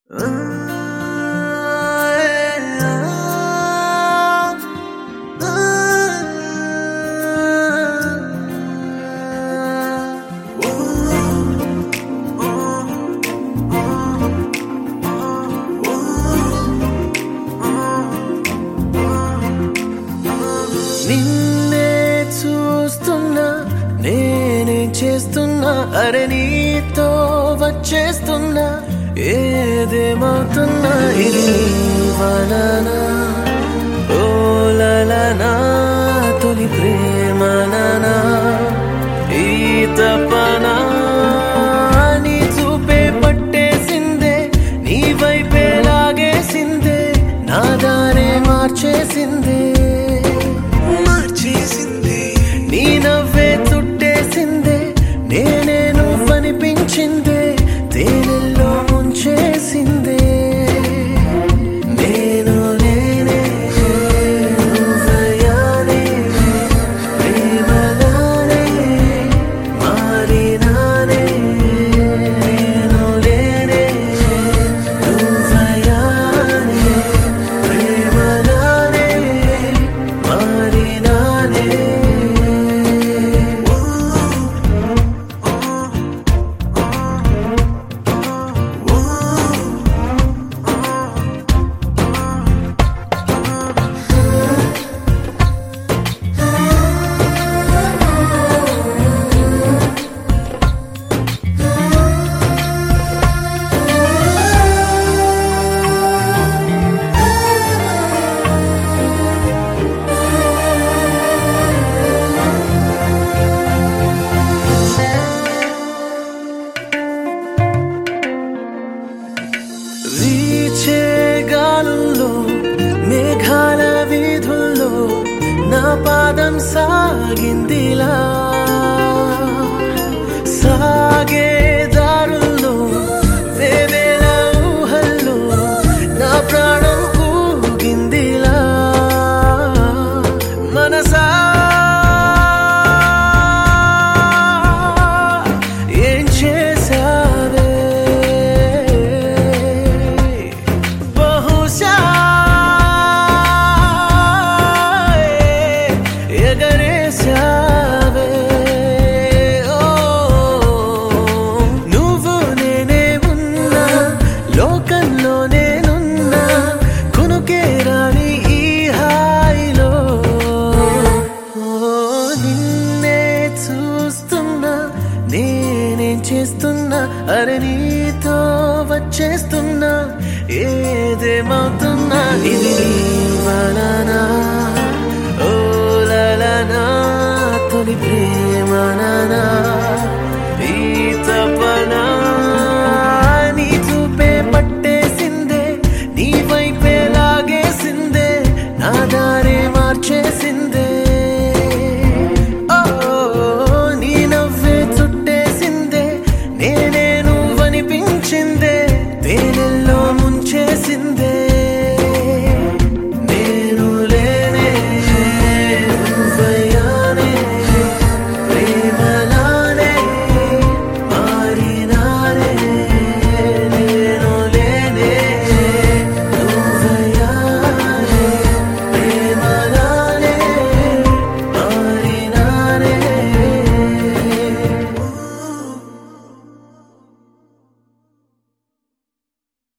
నిన్నే చూస్తున్నా నేనేం చేస్తున్నా అరే నీతో వచ్చేస్తున్నా ఏదేమవుతున్నా ఇది నీ వలనా ఓలలనా తొలి ప్రేమననా ఈ తపనా నీ చూపే పట్టేసిందే నీ వైపే లాగేసిందే నా దారే మార్చేసిందే మార్చేసిందే నీ నవ్వే చుట్టేసిందే నేనే నువ్వనిపించిందే తేనెల్లో ముంచేసిందే నేను నేనే నువ్వయ్యానే ప్రేమగానే మారినానే నేను నేనే నువ్వయ్యానే ప్రేమగానే మారినానే వీచే గాలుల్లో మేఘాల వీధుల్లో నా పాదం సాగిందిలా సాగే దారుల్లో వేవేల ఊహల్లో నా ప్రాణం ఊగిందిలా మనసా ఏం చేసావే బహుశా ఎగరేసావే ఓ నువ్వు నేనే ఉన్నా లోకంలో నేనున్నా కునుకే రాని ఈ హాయిలో ఓ నిన్నే చూస్తున్నా నేనేం చేస్తున్నా అరే నీతో వచ్చేస్తున్నా ఏదేమవుతున్నా ఇది నీ వలనా ఓ లలనా తొలి ప్రేమననా ఈ తపనా నీ చూపే పట్టేసిందే నీ వైపే లాగేసిందే నా దారే మార్చేసిందే ఓ నీ నవ్వే చుట్టేసిందే నేనే నువ్వనిపించిందే తేనెల్లో ముంచేసిందే